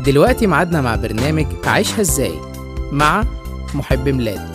دلوقتي ميعادنا مع برنامج عيشها ازاي مع محب ميلاد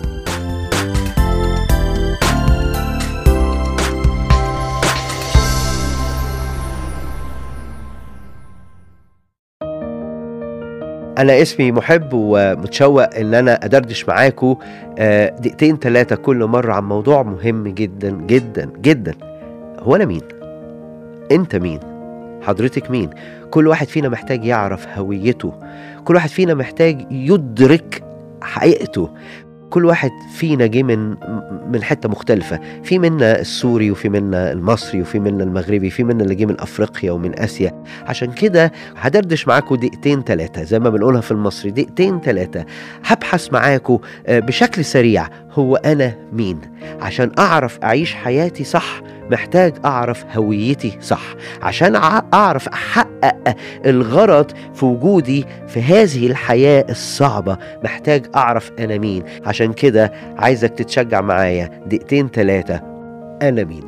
انا اسمي محب ومتشوق ان انا ادردش معاكم آه، دقيقتين ثلاثه كل مره عن موضوع مهم جدا جدا جدا هو انا مين انت مين حضرتك مين كل واحد فينا محتاج يعرف هويته كل واحد فينا محتاج يدرك حقيقته كل واحد فينا جه من من حته مختلفه في منا السوري وفي منا المصري وفي منا المغربي في منا اللي جه من افريقيا ومن اسيا عشان كده هدردش معاكم دقيقتين ثلاثه زي ما بنقولها في المصري دقيقتين ثلاثه هبحث معاكم آه، بشكل سريع هو انا مين عشان اعرف اعيش حياتي صح محتاج اعرف هويتي صح عشان أع- اعرف احقق الغرض في وجودي في هذه الحياه الصعبه محتاج اعرف انا مين عشان كده عايزك تتشجع معايا دقيقتين ثلاثه انا مين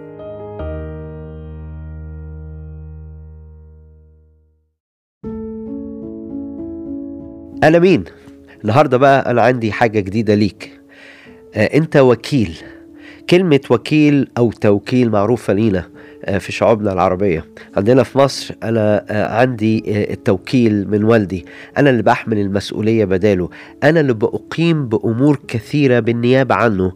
انا مين النهارده بقى انا عندي حاجه جديده ليك آه، انت وكيل كلمة وكيل أو توكيل معروفة لينا آه، في شعوبنا العربية عندنا في مصر أنا آه، عندي آه، التوكيل من والدي أنا اللي بحمل المسؤولية بداله أنا اللي بأقيم بأمور كثيرة بالنيابة عنه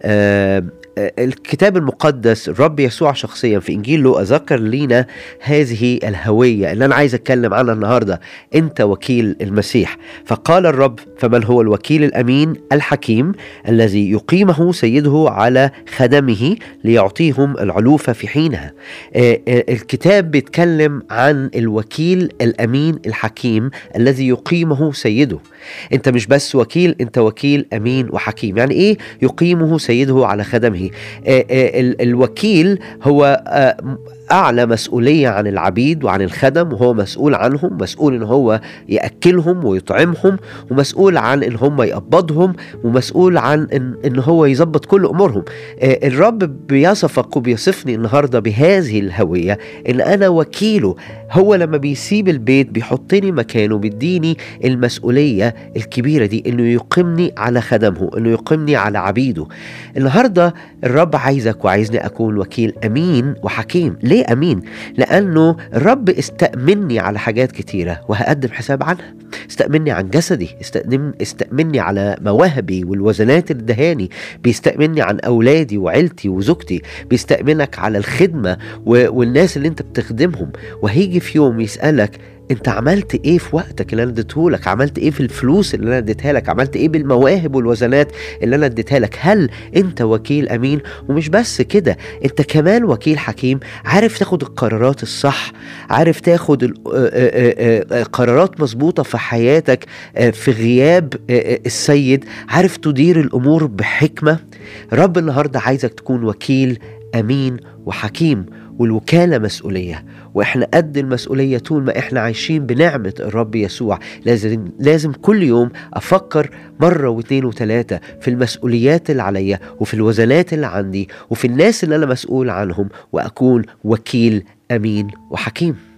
آه، آه، الكتاب المقدس الرب يسوع شخصيا في إنجيل لوقا ذكر لينا هذه الهوية اللي أنا عايز أتكلم عنها النهاردة أنت وكيل المسيح فقال الرب فمن هو الوكيل الأمين الحكيم الذي يقيمه سيده على خدمه ليعطيهم العلوفة في حينها آه، آه، الكتاب بيتكلم عن الوكيل الأمين الحكيم الذي يقيمه سيده انت مش بس وكيل انت وكيل أمين وحكيم يعني ايه يقيمه سيده على خدمه آه، آه، ال- الوكيل هو آه، م- أعلى مسؤولية عن العبيد وعن الخدم وهو مسؤول عنهم مسؤول إن هو يأكلهم ويطعمهم ومسؤول عن إن هم يقبضهم ومسؤول عن إن, إن هو يظبط كل أمورهم آه، الرب بيصفك وبيصفني النهاردة بهذه الهوية إن أنا وكيله هو لما بيسيب البيت بيحطني مكانه بيديني المسؤولية الكبيرة دي إنه يقيمني على خدمه إنه يقيمني على عبيده النهاردة الرب عايزك وعايزني أكون وكيل أمين وحكيم ليه أمين؟ لأنه الرب استأمني على حاجات كتيرة وهقدم حساب عنها استأمني عن جسدي استأمن استأمني على مواهبي والوزنات اللي دهاني بيستأمني عن أولادي وعيلتي وزوجتي بيستأمنك على الخدمة و- والناس اللي انت بتخدمهم وهيجي في يوم يسألك انت عملت ايه في وقتك اللي انا اديتهولك عملت ايه في الفلوس اللي انا اديتها لك عملت ايه بالمواهب والوزنات اللي انا اديتها لك هل انت وكيل امين ومش بس كده انت كمان وكيل حكيم عارف تاخد القرارات الصح عارف تاخد ال- آه، آه، آه، آه، قرارات مظبوطة في حياتك آه، في غياب آه، آه، السيد عارف تدير الامور بحكمة رب النهاردة عايزك تكون وكيل امين وحكيم والوكالة مسؤولية واحنا قد المسؤولية طول ما احنا عايشين بنعمة الرب يسوع لازم لازم كل يوم افكر مرة واثنين وثلاثة في المسؤوليات اللي عليا وفي الوزنات اللي عندي وفي الناس اللي انا مسؤول عنهم واكون وكيل امين وحكيم